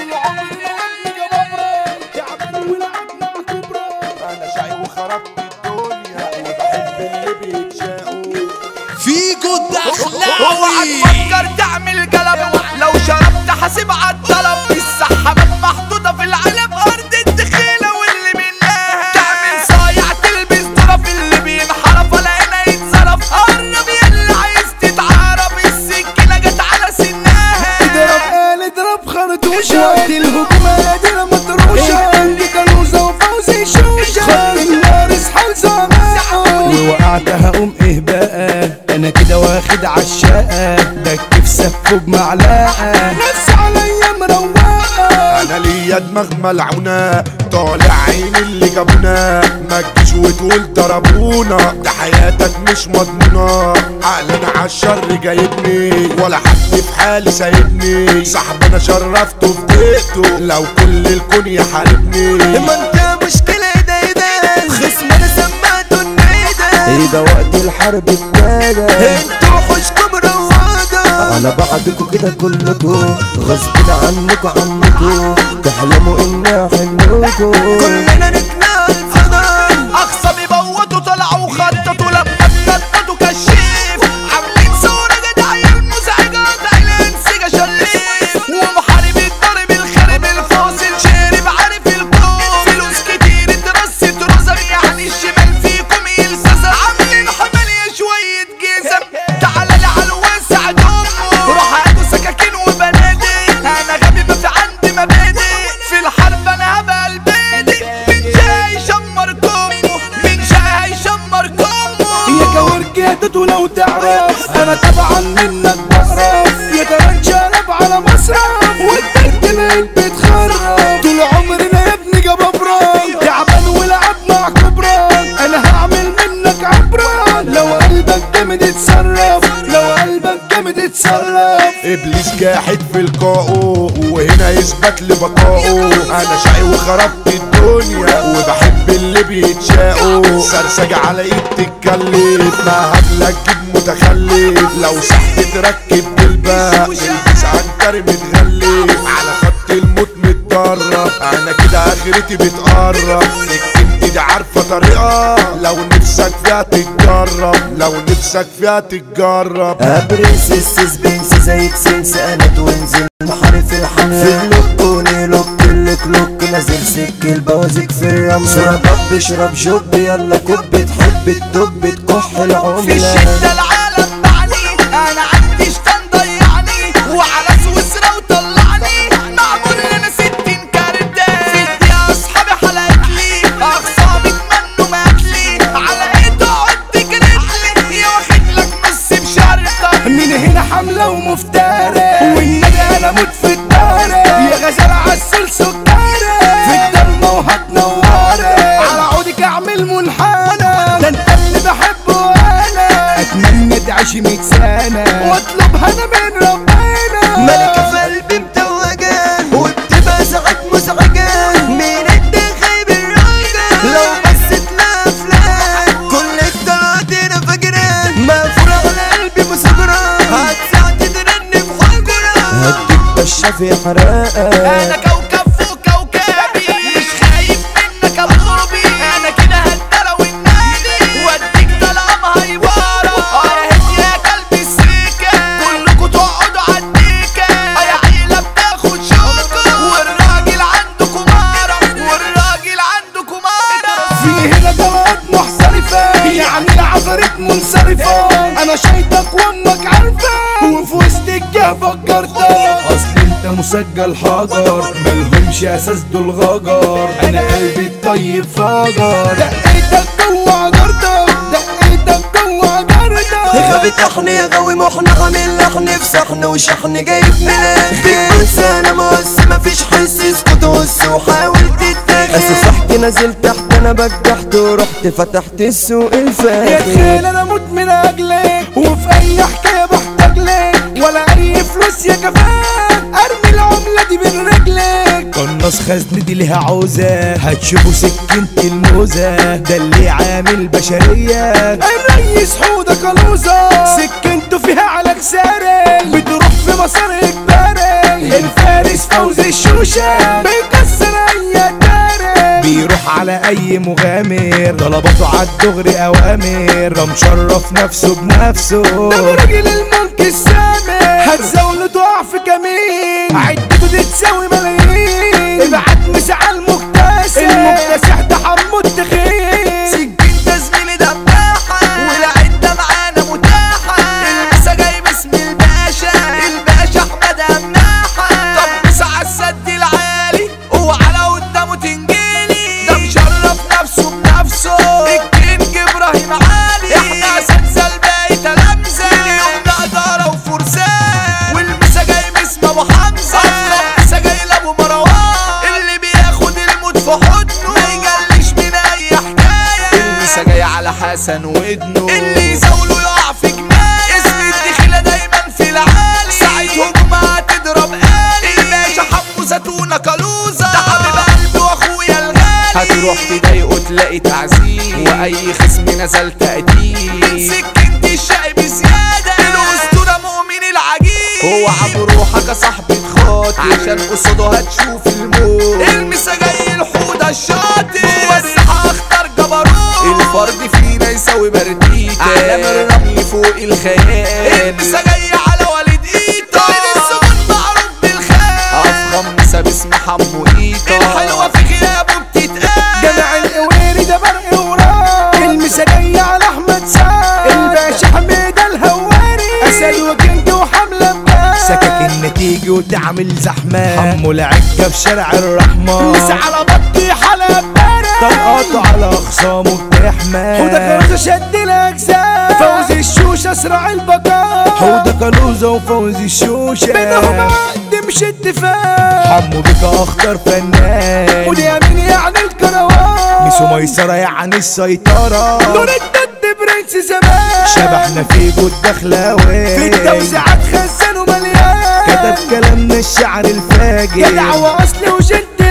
طول عمري لعبني جبابرة تعبان ولعبنا كبرى انا شقي وخربت الدنيا وبحب اللي بيتشاقوا فيجو اوعى الدخلاوي تفكر تعمل قلب لو شربت حاسب عالطلب السحابات محطوطة في العلب أرض الدخيلة واللي منها تعمل صايع تلبس طرف اللي بينحرف ولا هنا يتصرف قرب يلا عايز تتعرف السكينة جت على سنها اضرب قال اضرب خرطوشة وقت الهجوم قادرة مطروشة عندي كنوزة وفوزي شوشة خلي الوارث حال زمان ووقعت هقوم ايه بقى انا كده واخد عشاقة بكف سفه بمعلقة نفسي عليا مروقة انا ليا دماغ ملعونة طالع عين اللي جابونا ما تجيش وتقول ضربونا ده حياتك مش مضمونة عقلنا عالشر جايبني ولا حد في حالي سايبني صاحب انا شرفته في بيته لو كل الكون يحاربني ما انت مشكلة ده ده خصم انا سمعته النيدة ايه ده وقت الحرب ابتدى انتوا حوشكم روادة على بعضكوا كده كلكوا غصب عنكوا عنكوا تحلموا اني احنكوا كلنا نتنقل الفضاء اخصم يبوتوا طلعوا وخططوا لما اتنططوا كشيف عاملين صورة جدعية المزعجات الانسجة شليف ومحارب الضرب الخارب الفاصل شارب عارف الكون فلوس كتير اترست رزق يعني الشمال فيكم يلسس عاملين حمالية شوية جزم تعالى لي على الوسع دمه روح هاتوا سكاكين وبنادق انا غبي ما في عندي مبادئ في الحرب انا هبقى البادئ من جاي يشمركم من جاي يشمركم يا كورك يا توتو لو تعرف انا طبعا منك بقرف يا كمان شرب على مصرف والبنت بقيت بتخرب طول عمرنا يا ابني جبابرة تعبان ولعب مع كبرى انا هعمل منك عبرة لو قلبك جامد اتصرف لو قلبك جامد اتصرف ابليس جاحد في لقائه وهنا يثبت لبقائه انا شقي وخربت الدنيا وبحب اللي بيتشاقوا سرسجة على ايد تتكلف ما هبلك جيب متخلف لو سحت تركب بالباء البس عنتر متغلف على خط الموت متدرب انا كده اخرتي بتقرب سكتي دي عارفة طريقة لو نفسك فيها تتجرب لو نفسك فيها تتجرب ابريس السسبنس زي تسنس انا توينزل محارف الحنان في اللوك لوك لوك لوك نازل سك البوازيك في الرمل اشرب اب اشرب شوب يلا كوب تحب الدب تكح في العملة الشدة العالم بعني انا عندي شيطان ضيعني وعلى سويسرا وطلعني معمول لنا ستين كاردة ست يا اصحابي حلقت لي اخصامي اتمنوا ماتلي على ايه تقعد تجرحلي يا واخد لك نص بشرطة من هنا حملة ومفترة والنبي انا موت في الدارة يا غزال عسل سكرة في الضلمة وهتنورة على عودك اعمل منحنى ده انت اللي بحبه انا اتمنى تعيش مية سنة واطلبها انا من ربنا ملكة في قلبي متوجة وبتبقى ساعات مزعجة مين انت خايب الراجل لو بصيت لأفلام كل الطلعات هنا فجرة مقفولة على قلبي مسجرة هتساعد ترن في حجرة هديك بشة في حرقة انا كوكب فوق كوكبي مش خايف منك يا بوبي انا كده هدلة والنادي واديك طلعة مهيبرة اه يا هدي يا كلب السيكة كلكوا تقعدوا عالديكة اه يا عيلة بتاخد شوكة والراجل عنده كمارة والراجل عنده كمارة في هنا طلعات محترفة يعني العفاريت منصرفة أنا شايطك وأمك عارفة وفي وسط الجه فكرتك أصل أنت مسجل حجر ملهمش أساس دول غجر أنا قلبي الطيب فجر دقيتك جوه جردك دقيتك جوه جردك غبي طحن يا غاوي محن عامل لحن في صحن وشحن جايب ملاك بص انا مقص مفيش حس اسكت وص وحاول تتاخد اسف نزلت تحت انا بجحت ورحت فتحت السوق يا الفاخر تخيل انا اموت من اجلك وفي اي حكايه بحتاج لك ولا اي فلوس يا كفاك ارمي العمله دي بين رجلك قناص خزنتي ليها عوزه هتشوفوا سكينتي الموزه ده اللي عامل بشريه الريس حوده كلوزه سكنته فيها على كساري بتروح في مسار اجباري الفارس فوزي الشوشة بيكسر اي تاريخ بيروح على اي مغامر طلباته عالدغري اوامر ده مشرف نفسه بنفسه ده راجل الملك السامر هتزاوله تقع في كمين عدته دي تساوي ملايين ابعت مسعى المكتسح المكتسح ده حمو التخين سكين ده زميلي دباحة والعدة معانا متاحة المسا جاي باسم الباشا الباشا احمد امناحة طب مسا عالسد العالي وعلى قدامه تنجيلي ده مشرف نفسه بنفسه الكينج ابراهيم علي احنا اساتذة الباقي تلامذة اليوم ده ادارة وفرسان والمسا جاي باسم ابو حمزة المسا جاي لابو مروان اللي بياخد الموت في حضنه ما يجلش من اي حكاية المسا جاي على حسن ودنه اللي يزاوله يقع في جمال اسم الدخيلة دايما في العالي ساعة هجومها تضرب آلي الباشا حمو زتونة كالوزة ده حبيب قلبي واخويا الغالي هتروح تضايقه تلاقي تعذيب واي خصم نزل تقديم من سكنتي الشقي بزيادة الاسطورة مؤمن العجيب هو عبو روحك يا صاحبي تخاطر عشان قصاده هتشوف الموت المسا جاي الحوضة الشاطر جوه الساحة اختار جبروت الفرد فينا يساوي برديتة اعلام الرمل فوق الخيال المسا جاي على والد ايتا من السجون معروف بالخيال افخم مسا باسم حمو ايتا الحلوة في غيابه بتتقال جمع القويري ده برق وراء المسا جاي على احمد سعد الباشا حميد الهواري اسد وكنت وحمله بقى سكك النتيجة وتعمل زحمة حمو العجة في شارع الرحمة مسا على بطي حلقة بارد طلقاته على اخصامه بتحمى حوده كالوزة شد الاجزاء فوزي الشوشة اسرع البقاء حوده كالوزة وفوزي الشوشة بينهم عقد مش اتفاق حمو بك اخطر فنان واليمين يعني الكروان ميسو ميسرة يعني السيطرة نور الدد برنس زمان شبحنا في جود دخلاوي في التوزيعات خزان ومليان كتب كلامنا الشعر الفاجر جدع واصلي وجد